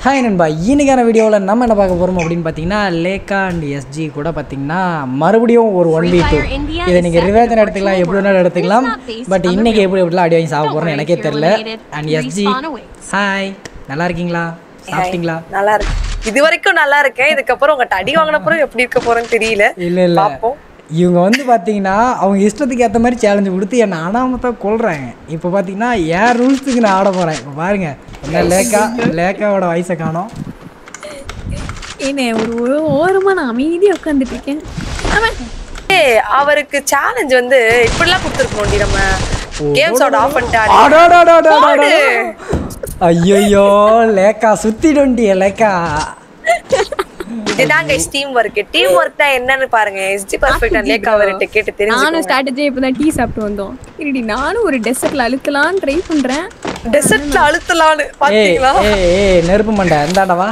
Hi நண்பா இன்னைக்கான வீடியோவில் நம்ம என்ன பார்க்க போகிறோம் அப்படின்னு பார்த்தீங்கன்னா லேக்கா அண்ட் எஸ்ஜி கூட பார்த்தீங்கன்னா மறுபடியும் ஒரு ஒன் வீக் டூ இதை நீங்கள் ரிவேஜன் எடுத்துக்கலாம் எப்படி வேணாலும் எடுத்துக்கலாம் பட் இன்னைக்கு எப்படி எப்படிலாம் அடி வாங்கி சாப்பிட போகிறோன்னு எனக்கே தெரில அண்ட் எஸ்ஜி ஹாய் நல்லா இருக்கீங்களா சாப்பிட்டீங்களா நல்லா இருக்கு இது வரைக்கும் நல்லா இருக்கேன் இதுக்கப்புறம் உங்கள்கிட்ட அடி வாங்கினப்புறம் எப்படி இருக்க போறேன்னு தெரியல இல்லை இல்லை பார்ப்போம் இவங்க வந்து பார்த்தீங்கன்னா அவங்க இஷ்டத்துக்கு ஏற்ற மாதிரி சேலஞ்சு கொடுத்து என்னை அனாமத்தான் கொள்றாங்க இப்போ பார்த்தீங்கன்னா என் ரூல்ஸுக்கு நான் ஆட போகிறேன் இப்போ பாருங்க என்ன லேக்கா லேக்காவோட வயசை காணோம் என்ன ஒரு ஒரு ஓரமா நான் அமைதியா உட்காந்துட்டு இருக்கேன் அவன் ஏய், அவருக்கு சேலஞ்ச் வந்து இப்படிலாம் கொடுத்துருக்கணும்டி நம்ம கேம்ஸோட ஆஃப் பண்ணிட்டு ஆடி. ஐயோ லேக்கா சுத்திடும்டி லேக்கா இதுதாங்க டீம் ஒர்க் டீம் ஒர்க் தான் என்னன்னு பாருங்க எஸ்ஜி பர்ஃபெக்ட் அண்ட் லேக் அவர்கிட்ட கேட்டு நானும் தெரிஞ்சுக்கோங்க ஸ்ட்ராட்டஜி இப்பதான் டீ சாப்பிட்டு வந்தோம் இருடி நானும் ஒரு டெசர்ட்ல அழுத்தலாம் ட்ரை பண்றேன் டெசர்ட்ல அழுத்தலான்னு ஏய் பாத்தீங்களா ஏய் ஏய் நெருப்பு மண்டை இந்தாண்டவா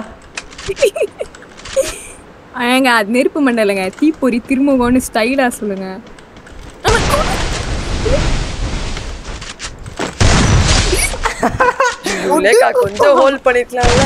ஏங்க அது நெருப்பு மண்டலங்க தீப்பொறி திருமுகம்னு ஸ்டைலா சொல்லுங்க லேக்கா கொஞ்சம் ஹோல்ட் பண்ணிக்கலாம்ல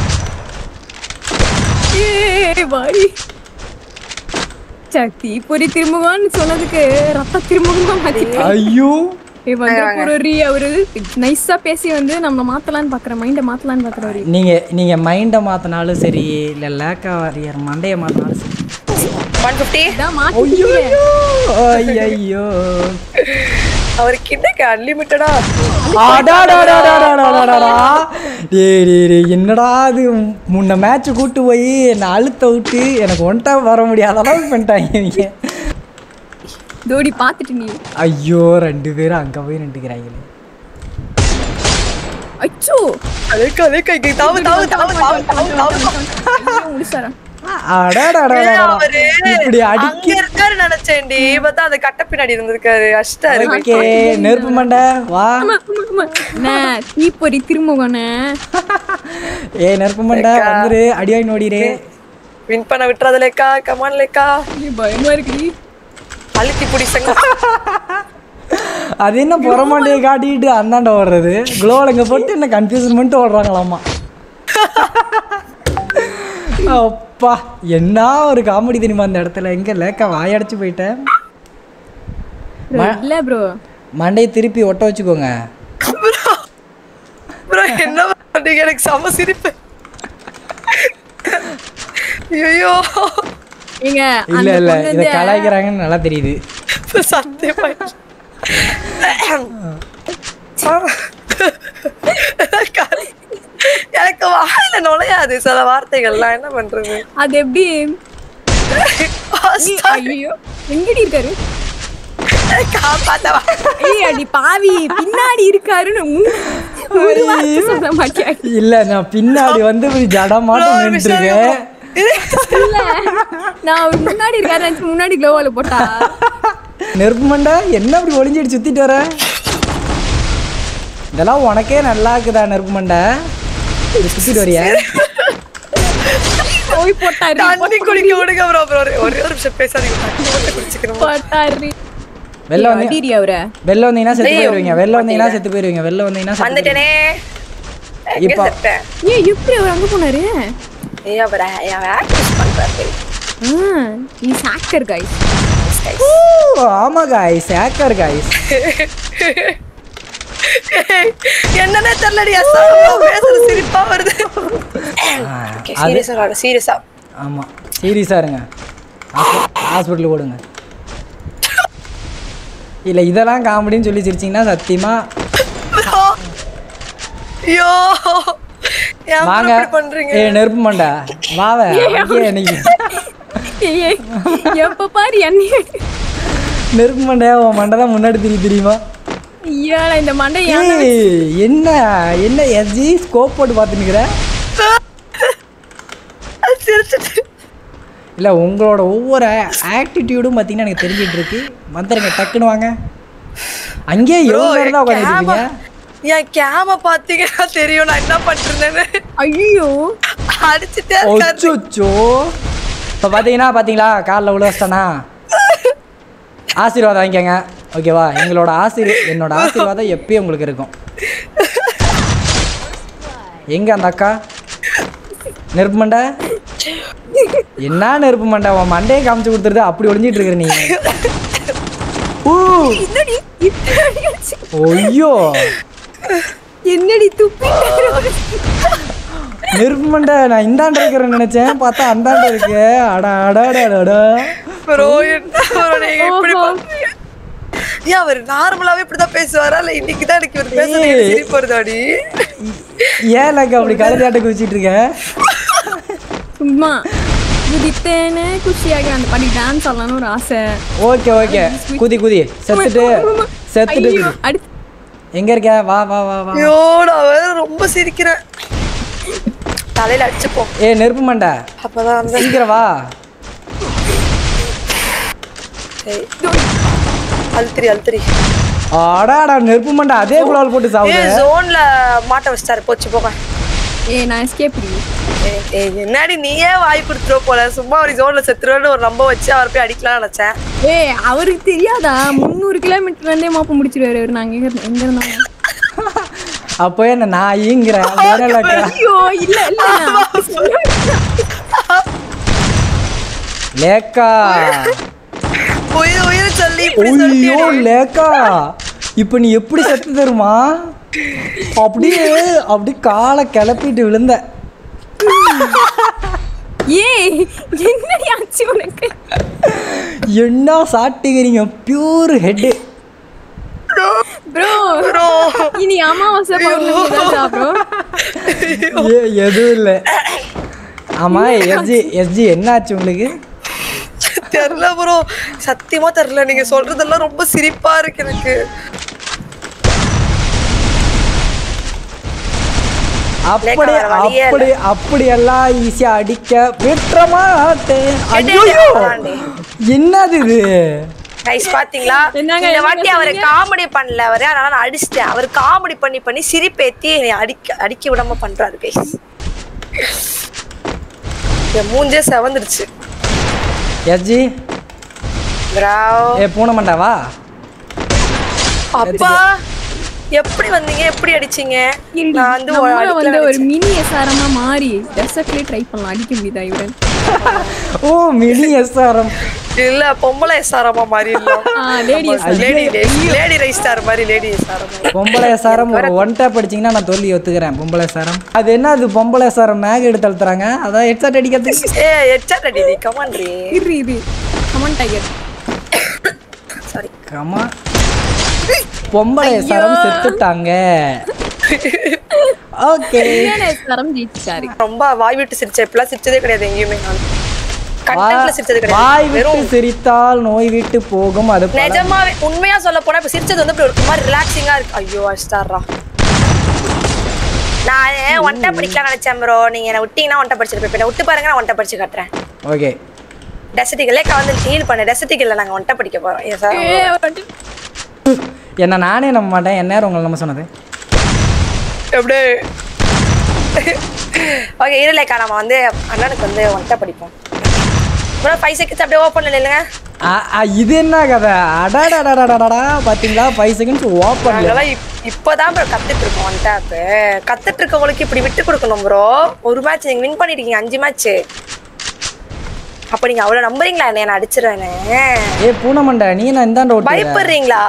ஏய் வாடி சே, தீப்பொறி திருமுகம்னு சொன்னதுக்கு ரத்த திருமுகமா மாத்திட்டேன் ஐயோ ஏய் வந்து ஒரு அவரு நைஸா பேசி வந்து நம்ம மாத்தலாம்னு பாக்குறேன் மைண்ட மாத்தலாம்னு பாக்குறாரு நீங்க நீங்க மைண்டை மாத்தினாலும் சரி இல்ல லேக்கா வாரியர் மண்டையை மாத்தினாலும் சரி ஒன் பிப்டி இதான் மாத்தி ஐயோ அவருக்கு என்னங்க அன்லிமிட்டடா டேய் டேய் டேய், என்னடா அது முன்ன மேட்ச் கூட்டு போய் என்னை அழுத்த விட்டு எனக்கு ஒன்ட்டா வர முடியாத அளவுக்கு பண்ணிட்டாங்க இவங்க தோடி பாத்துட்டு நீ ஐயோ ரெண்டு பேரும் அங்க போய் நின்றுக்கிறாங்களே அச்சோ லேக்கா லேக்கா இங்க தாவு தாவு தாவு தாவு தாவு தாவு ஐயோ, முடிச்சாரா அடடடடடடா. அவரு இப்படி அடி அங்க இருக்காரு நினைச்சேன்டி பார்த்தா அந்த கட்ட பின்னாடி இருந்திருக்காரு அஷ்டாரு ஓகே நெருப்பு மண்டை வா ஆமா, ஆமா, ஆமா. அண்ணே, தீப்பொறி திருமுகண்ணே ஏ நெருப்பு மண்டை வந்துரு அடி வாங்கி ஓடிடு வின் பண்ண விட்டுறது லேக்கா கமான் லேக்கா ஐயோ, பயமா இருக்குடி அழுத்தி பிடிச்சங்க அது என்ன புறமாண்டியை காட்டிட்டு அந்தாண்ட ஓடுறது குளோவில் இங்கே போட்டு என்ன கன்ஃபியூஷன் பண்ணிட்டு ஓடுறாங்களாமா அப்பா என்ன ஒரு காமெடி தெரியுமா அந்த இடத்துல எங்க லேக்கா வாயடைச்சு போயிட்டேன் Bro, இல்ல ப்ரோ மண்டையை திருப்பி ஒட்ட வச்சுக்கோங்க ப்ரோ என்ன பண்றீங்க எனக்கு செம சிரிப்பு ஐயோ ஏங்க இல்ல அந்த இல்ல பொண்ணு இதை வந்து கலாய்க்கிறாங்கன்னு நல்லா தெரியுது சத்தியமா எனக்கு வாயில நுழையாது சில வார்த்தைகள்லாம் என்ன பண்றது அது எப்படி ஐயோ எங்கடி இருக்காரு காப்பாத்தவா ஏய் அடி பாவி பின்னாடி இருக்காருன்னு முன்- ஒரு வார்த்தை சொல்ல மாட்டியா இல்ல நான் பின்னாடி வந்து இப்படி ஜடமாட்டம் நின்றுருக்கேன் இல்ல நான் அவர் முன்னாடி இருக்காரு நினைச்சு முன்னாடி க்ளோவால போட்டா நெருப்பு மண்டை என்ன இப்படி ஒளிஞ்சிட்டு சுத்திட்டு வர இதெல்லாம் உனக்கே நல்லா இருக்குதா நெருப்பு மண்டை இப்படி சுத்திட்டு வரியா போய் போட்டாரு தண்ணி குடிக்க விடுங்க ப்ரோ ப்ரோ ஒரே ஒரு நிமிஷம் பேசாதீங்க தண்ணி மட்டும் குடிச்சுக்கிறோம் போட்டாரு வெளில வந்து அடிரி அவர வெளில வந்தீங்கன்னா செத்து போயிருவீங்க வெளில வந்தீங்கன்னா செத்து போயிருவீங்க வெளில வந்தீங்கன்னா செத்து வந்துட்டேனே எங்க இப்போ- செத்தேன் ஏன் எப்படி அவர் அங்க போனாரு ஏய் அவர் அவன் ஆக்டிஸ் பண்றாரு இஸ் ஹேக்கர் கைஸ் ஓ, ஆமா காய்ஸ் ஹேக்கர் காய்ஸ் என்னன்னே தெரியலடி அசால்ட்டா பேசுறது சிரிப்பா வருது சீரியஸா சீரியஸா ஆமா சீரியஸா இருங்க ஹாஸ்பிட்டல் ஓடுங்க இல்ல இதெல்லாம் காமெடின்னு சொல்லி சிரிச்சீங்கன்னா சத்தியமா ஐயோ ஏன் வாங்க இப்படி பண்றீங்க ஏ நெருப்பு மண்டை வாவ அங்கேயே இன்னைக்கு எப்ப பாரு என்ன நெருப்பு மண்டை உன் மண்டை தான் முன்னாடி திரி தெரியுமா ஐயாடா இந்த மண்டை ஏன் ஏய், என்ன என்ன எஸ்ஜி ஸ்கோப் போட்டு பார்த்துன்னுக்குற சிரிச்சிட்டு இல்லை உங்களோட ஒவ்வொரு ஆட்டிடியூடும் பார்த்தீங்கன்னா எனக்கு தெரிஞ்சிட்டு இருக்கு வந்துருங்க டக்குன்னு வாங்க அங்கேயே எவ்வளோ நேரம் தான் உட்காந்துருக்கீங்க என் கேம பாத்தீங்கன்னா தெரியும் நான் என்ன பண்றேன்னு ஐயோ அடிச்சுட்டே இருக்காரு ஒச்சோ இப்போ பார்த்தீங்கன்னா பார்த்தீங்களா காலில் விழ வச்சிட்டானா ஆசீர்வாதம் வாங்கிக்கோங்க ஓகேவா எங்களோட ஆசீர் என்னோட ஆசீர்வாதம் எப்பயும் உங்களுக்கு இருக்கும் எங்க அந்த அக்கா நெருப்பு மண்டை என்ன நெருப்பு மண்டை உன் மண்டையை காமிச்சு கொடுத்துருது அப்படி ஒளிஞ்சிட்டு இருக்கிற நீ ஊ என்னடி என்னடி ஆச்சு? ஐயோ என்னடி துப்பி நெருப்பு மண்டை நான் இந்தாண்ட இருக்கிறேன்னு நினைச்சேன் பார்த்தா அந்தாண்ட இருக்கு அடா அடா அடா, அடா ப்ரோ என்ன bro நீங்க இப்படி பண்றீங்க ஏன் அவர் நார்மலாவே இப்படிதான் பேசுவாரா இல்ல இன்னைக்கு தான் எனக்கு இவர் பேசுறது எனக்கு சிரிப்பு வருதாடி ஏன் எனக்கு அப்படி கழுதாட்ட குதிச்சிட்டு இருக்க சும்மா குதித்தேனே குஷியாக அந்த பாடி டான்ஸ் ஆடலாம்னு ஒரு ஆசை ஓகே ஓகே குதி குதி செத்துட்டு செத்துட்டு ஐயோ, குதி அடுத்து எங்க இருக்க வா வா வா வா ஐயோ நான் வேற ரொம்ப சிரிக்கிறேன் தலையில அடிச்சுப்போம் ஏ நெருப்பு மண்டை அப்பதான் வந்து சீக்கிரம் வா சரி. அழுத்திரி அழுத்திரி அடாடா நெருப்பு மண்டை அதே குழால் போட்டு ஏ சாவுது ஜோன்ல மாட்ட வச்சிட்டாரு போச்சு போக ஏ நான் எஸ்கேப் ஏய், ஏய், என்னடி நீயே வாய் கொடுத்துருவ போல சும்மா ஒரு ஜோன்ல செத்துருவேன்னு ஒரு நம்ப வச்சு அவர் போய் அடிக்கலாம்னு நினைச்சேன் ஏ அவருக்கு தெரியாதா முந்நூறு கிலோமீட்டர்ல இருந்தே மாப்ப முடிச்சிருவாரு அவரு நாங்க எங்க எங்க இருந்தாங்க அப்போ என்ன நான் ஈங்கிறேன் வேறலக்கா ஐயோ இல்ல இல்ல நான் அப்படி சொல்லவே இல்லை. லேக்கா உயிர் உயிர் சொல்லி இப்படி ஐயோ சொல்லிட்டு லேக்கா இப்போ நீ எப்படி செத்து தருமா அப்படியே அப்படி காலை கிளப்பிட்டு விழுந்த ஏய் என்னடி ஆச்சு உனக்கு என்ன சாட்டிக்கிறீங்க பியூர் ஹெட்டு ப்ரோ இனி அமாவாசை பௌர்ணமி தான் ப்ரோ ஏ எதுவும் இல்லை ஆமா எஸ்ஜி எஸ்ஜி என்னாச்சு உங்களுக்கு தெரியல ப்ரோ சத்தியமா தெரியல நீங்க சொல்றதெல்லாம் ரொம்ப சிரிப்பா இருக்கு எனக்கு அப்படி வேற வழியே இல்ல. அப்படி அப்படி எல்லாம் ஈஸியா அடிக்க விட்டுற மாட்டேன் கேட்டே ஐயோ போறான்டி. என்னது இது கைஸ் பாத்தீங்களா என்னங்க, இந்த என்னங்க வாட்டி அவர் சொன்னீங்க? காமெடி பண்ணல அவரு அதனால நான் அடிச்சிட்டேன் அவர் காமெடி பண்ணி பண்ணி சிரிப்பேத்தி என்னை அடிக்க அடிக்க விடாம பண்றாரு கைஸ் என் மூஞ்சே செவந்துருச்சு எஸ்ஜி பிராவ். ஏ பூனை மண்டாவா அப்பா எப்படி வந்தீங்க எப்படி அடிச்சீங்க இருடி, நான் வந்து ஒரு நம்மளும் அடிக்கல வந்து ஒரு நினைச்சேன். மினி எஸ்ஆரமா மாறி டெசர்ட்லயே ட்ரை பண்ணலாம் அடிக்க முடியுதா இவரன் ஓ மினி எஸ்ஆர்எம் இல்ல பொம்பளை சாரமா மாதிரி இல்ல ஆ, lady SRM. Lady lady rise star மாதிரி லேடி சாரமா பொம்பளை எஸ்ஆர்எம் ஒரு ஒன் டேப் அடிச்சிங்கன்னா நான் சொல்லி ஒத்துக்கிறேன் பொம்பளை எஸ்ஆர்எம் அது என்ன அது பொம்பளை எஸ்ஆர்எம் மேக் எடுத்து அழுத்துறாங்க அதான் ஹெட்செட் அடிக்கிறதுக்கு ஏ எச்சா ரெடி கமாண்ட்ரி இரு இரு கமன் டைகர் சாரி கமா பொம்பளை எஸ்ஆர்எம் செத்துட்டாங்க ஓகே எஸ்ஆரம் ஜெயிச்சிட்டாரு ரொம்ப வாய் விட்டு சிரிச்சேன் இப்பெல்லாம் சிரிச்சதே கிடையாது எங்கேயுமே நான் கண்டென்ட்ல சிரிச்சது வாய் கிடையாது விட்டு வெறும் சிரித்தால் நோய் விட்டு போகும் அது பல- நிஜமாவே உண்மையா சொல்ல போனா இப்ப சிரிச்சது வந்து இப்படி ஒரு மாதிரி ரிலாக்ஸிங்கா இருக்கு ஐயோ அஷ்டாரா நான் ஒன்ட்ட படிக்கலாம் நினைச்சேன் ப்ரோ நீங்க என்ன விட்டீங்கன்னா ஒன்ட்ட படிச்சிருப்பேன் இப்ப என்னை விட்டு பாருங்க நான் ஒன்ட்ட படிச்சு காட்டுறேன் ஓகே டெசட்டிக்கல்லே வந்து ஹீல் பண்ண டெசட்டிக்கல்ல நாங்க ஒன்ட்ட படிக்க போறோம் ஏன் சார் ஏ, வந்து என்ன நானே நம்ப மாட்டேன் என்ன நேரம் உங்களை நம்ம சொன்னது எப்படி ஓகே இருலேக்கா நம்ம வந்து அண்ணனுக்கு வந்து ஒன்ட்ட படிப்போம் ப்ரோ ஃபைவ் செகண்ட்ஸ் அப்படியே ஓப்பன் இல்லைங்க ஆ, ஆ, இது என்ன கதை அடாடாடாடாடா பாத்தீங்களா ஃபைவ் செகண்ட்ஸ் ஓப்பன் நாங்கெல்லாம் இப்- இப்பதான் ப்ரோ கத்துட்டு இருக்கோம் ஒன் டேப் கத்துட்டு இருக்கவங்களுக்கு இப்படி விட்டு கொடுக்கணும் ப்ரோ ஒரு மேட்ச் நீங்க வின் பண்ணிருக்கீங்க அஞ்சு மேட்ச் அப்ப நீங்க அவ்வளவு நம்புறீங்களா என்ன நான் அடிச்சிருவேன்னு ஏ பூனமண்டா நீ நான் இந்தாண்ட ஓட்டு பயப்படுறீங்களா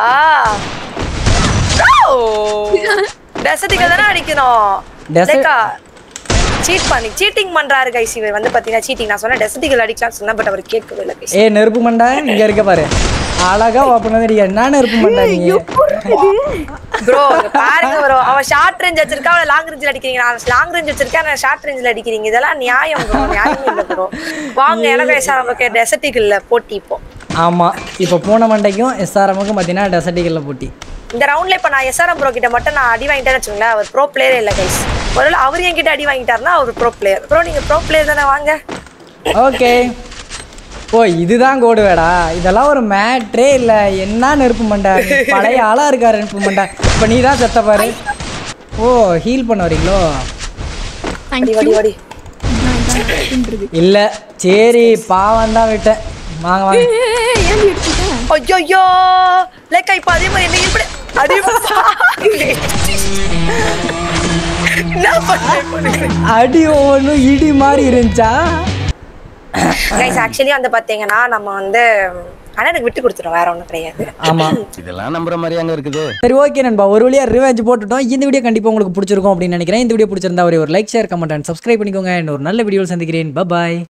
டெசர்டிக்கல் தானே அடிக்கணும் Desert- சீட் பண்ணி சீட்டிங் பண்றாரு கைஸ் இவர் வந்து பாத்தீங்கன்னா சீட்டிங் நான் சொன்னேன் டெசர்டிக்கல் அடிக்கலாம் சொன்னேன் பட் அவர் கேட்கவே இல்லை கைஸ் ஏ நெருப்பு மண்டா இங்க இருக்க பாரு அழகா ஓப்பன் என்ன நெருப்பு மண்டா நீ ப்ரோ பாருங்க ப்ரோ அவன் ஷார்ட் ரேஞ்ச் வச்சிருக்கா அவளை லாங் ரேஞ்சில் அடிக்கிறீங்க நான் லாங் ரேஞ்ச் வச்சிருக்கேன் நான் ஷார்ட் ரேஞ்சில் அடிக்கிறீங்க இதெல்லாம் நியாயம் ப்ரோ நியாயம் இல்லை ப்ரோ வாங்க எனக்கு வயசா நமக்கு டெசர்டிக்கல்ல போட்டி இப்போ ஆமா இப்போ பூனை மண்டைக்கும் எஸ்ஆர்எம்முக்கும் பார்த்தீங்கன்னா டெசர்டிக்கல்ல போட்டி இந்த ரவுண்ட்ல இப்ப நான் எஸ்ஆர்எம் ப்ரோ கிட்ட மட்டும் நான் அடி வாங்கிட்டேன்னு வச்சுங்களேன் அவர் ப்ரோ பிளேயர் இல்ல கைஸ் ஒருவேளை அவர் என்கிட்ட அடி வாங்கிட்டாருன்னா அவர் ப்ரோ பிளேயர் ப்ரோ நீங்க ப்ரோ பிளேயர் தானே வாங்க ஓகே ஓ இதுதான் கோடு வேடா இதெல்லாம் ஒரு மேட்ரே இல்ல என்ன நெருப்பு மண்டா நீ பழைய ஆளா இருக்காரு நெருப்பு மண்டா இப்போ நீ தான் செத்த பாரு ஓ ஹீல் பண்ண வரீங்களோ அடி தேங்க்யூ வடி வடி இல்ல சரி பாவம் தான் விட்டேன் வாங்க வாங்க ஏன் எடுத்துட்டேன் ஐயோ லேக்கா இப்ப அதே மாதிரி என்ன இப்படி அடி என்ன பண்ண அடி ஒவ்வொன்றும் இடி மாதிரி இருந்துச்சா கைஸ் ஆக்சுவலி வந்து பாத்தீங்கன்னா நம்ம வந்து அண்ணனுக்கு விட்டு கொடுத்துரும் வேற ஒண்ணும் கிடையாது ஆமாம் இதெல்லாம் நம்புற மாதிரி அங்க இருக்குது சரி ஓகே நண்பா ஒரு வழியா ரிவெஞ்ச் போட்டுட்டோம் இந்த வீடியோ கண்டிப்பாக உங்களுக்கு பிடிச்சிருக்கும் அப்படின்னு நினைக்கிறேன் இந்த வீடியோ பிடிச்சிருந்தா ஒரே ஒரு like share comment and subscribe பண்ணிக்கோங்க இன்னும் ஒரு நல்ல வீடியோவில் சந்திக்கிறேன் பாய்